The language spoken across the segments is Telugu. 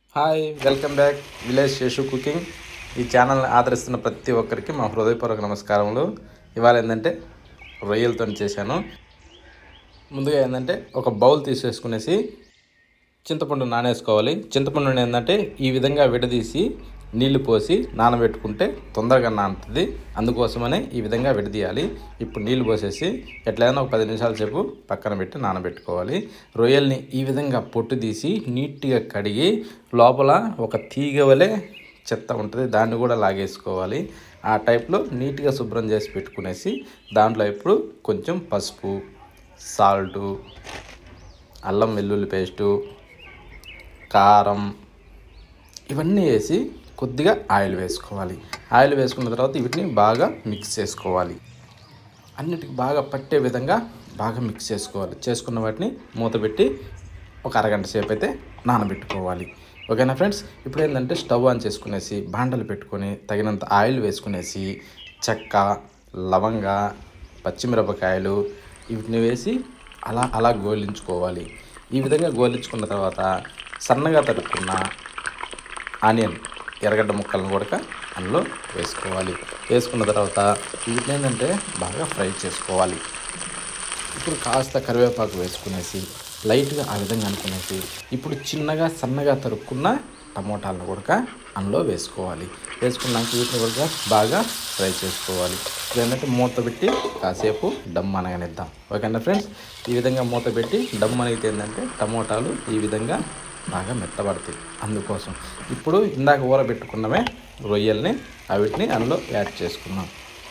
hi welcome back village Seshu cooking ఈ ఛానల్ని ఆదరిస్తున్న ప్రతి ఒక్కరికి మా హృదయపూర్వక నమస్కారములు ఇవాళ ఏంటంటే రొయ్యలతో చేశాను ముందుగా ఏంటంటే ఒక బౌల్ తీసేసుకునేసి చింతపండు నానేసుకోవాలి చింతపండుని ఏంటంటే ఈ విధంగా విడదీసి నీళ్లు పోసి నానబెట్టుకుంటే తొందరగా నానుతుంది అందుకోసమనే ఈ విధంగా విడదీయాలి ఇప్పుడు నీళ్లు పోసేసి ఎట్లయినా ఒక పది నిమిషాల సేపు పక్కన పెట్టి నానబెట్టుకోవాలి రొయ్యల్ని ఈ విధంగా పొట్టు తీసి నీట్గా కడిగి లోపల ఒక తీగ వలె చెత్త ఉంటుంది దాన్ని కూడా లాగేసుకోవాలి ఆ టైప్లో నీట్గా శుభ్రం చేసి పెట్టుకునేసి దాంట్లో ఇప్పుడు కొంచెం పసుపు సాల్టు అల్లం వెల్లుల్లి పేస్టు కారం ఇవన్నీ వేసి కొద్దిగా ఆయిల్ వేసుకోవాలి ఆయిల్ వేసుకున్న తర్వాత వీటిని బాగా మిక్స్ చేసుకోవాలి అన్నిటికి బాగా పట్టే విధంగా బాగా మిక్స్ చేసుకోవాలి చేసుకున్న వాటిని మూత పెట్టి ఒక అరగంట సేపు అయితే నానబెట్టుకోవాలి ఓకేనా ఫ్రెండ్స్ ఇప్పుడు ఏంటంటే స్టవ్ ఆన్ చేసుకునేసి బాండలు పెట్టుకొని తగినంత ఆయిల్ వేసుకునేసి చెక్క లవంగ పచ్చిమిరపకాయలు వీటిని వేసి అలా అలా గోలించుకోవాలి ఈ విధంగా గోలించుకున్న తర్వాత సన్నగా తరుక్కున్న ఆనియన్ ఎర్రగడ్డ ముక్కలను కూడా అందులో వేసుకోవాలి వేసుకున్న తర్వాత వీటిని ఏంటంటే బాగా ఫ్రై చేసుకోవాలి ఇప్పుడు కాస్త కరివేపాకు వేసుకునేసి లైట్గా ఆ విధంగా అనుకునేసి ఇప్పుడు చిన్నగా సన్నగా తరుక్కున్న టమోటాలను కూడా అందులో వేసుకోవాలి వేసుకున్నాక వీటిని కూడా బాగా ఫ్రై చేసుకోవాలి ఇప్పుడు ఏంటంటే మూత పెట్టి కాసేపు దమ్ అనగనిద్దాం ఓకేనా ఫ్రెండ్స్ ఈ విధంగా మూత పెట్టి దమ్ అనేది ఏంటంటే టమోటాలు ఈ విధంగా బాగా మెత్తబడతాయి అందుకోసం ఇప్పుడు ఇందాక ఊరబెట్టుకున్నమే రొయ్యల్ని వీటిని అందులో యాడ్ చేసుకున్నాం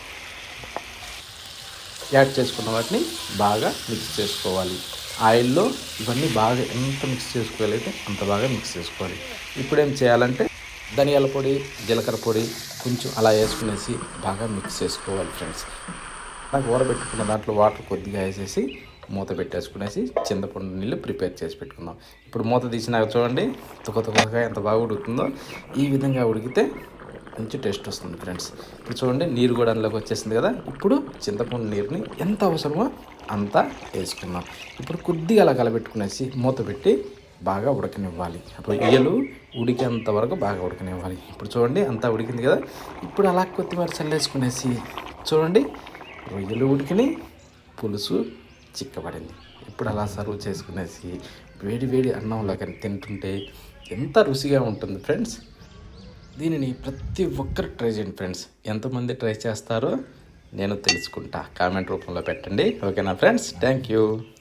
యాడ్ చేసుకున్న వాటిని బాగా మిక్స్ చేసుకోవాలి ఆయిల్లో ఇవన్నీ బాగా ఎంత మిక్స్ చేసుకోగలిగితే అంత బాగా మిక్స్ చేసుకోవాలి ఇప్పుడు ఏం చేయాలంటే ధనియాల పొడి జీలకర్ర పొడి కొంచెం అలా వేసుకునేసి బాగా మిక్స్ చేసుకోవాలి ఫ్రెండ్స్ నాకు ఊరబెట్టుకున్న దాంట్లో వాటర్ కొద్దిగా వేసేసి మూత పెట్టేసుకునేసి చింతపండు నీళ్ళు ప్రిపేర్ చేసి పెట్టుకుందాం ఇప్పుడు మూత తీసినాక చూడండి తుక తుకగా ఎంత బాగా ఉడుకుతుందో ఈ విధంగా ఉడికితే మంచి టేస్ట్ వస్తుంది ఫ్రెండ్స్ ఇప్పుడు చూడండి నీరు కూడా అందులోకి వచ్చేసింది కదా ఇప్పుడు చింతపండు నీరుని ఎంత అవసరమో అంత వేసుకుందాం ఇప్పుడు కొద్దిగా అలా కలబెట్టుకునేసి మూత పెట్టి బాగా ఉడకనివ్వాలి రొయ్యలు ఉడికేంత వరకు బాగా ఉడకనివ్వాలి ఇప్పుడు చూడండి అంతా ఉడికింది కదా ఇప్పుడు అలా కొత్తిమీర చల్లేసుకునేసి చూడండి రొయ్యలు ఉడికిని పులుసు చిక్కబడింది ఇప్పుడు అలా సర్వ్ చేసుకునేసి వేడి వేడి అన్నంలో కానీ తింటుంటే ఎంత రుచిగా ఉంటుంది ఫ్రెండ్స్ దీనిని ప్రతి ఒక్కరు ట్రై చేయండి ఫ్రెండ్స్ ఎంతమంది ట్రై చేస్తారో నేను తెలుసుకుంటా కామెంట్ రూపంలో పెట్టండి ఓకేనా ఫ్రెండ్స్ థ్యాంక్ యూ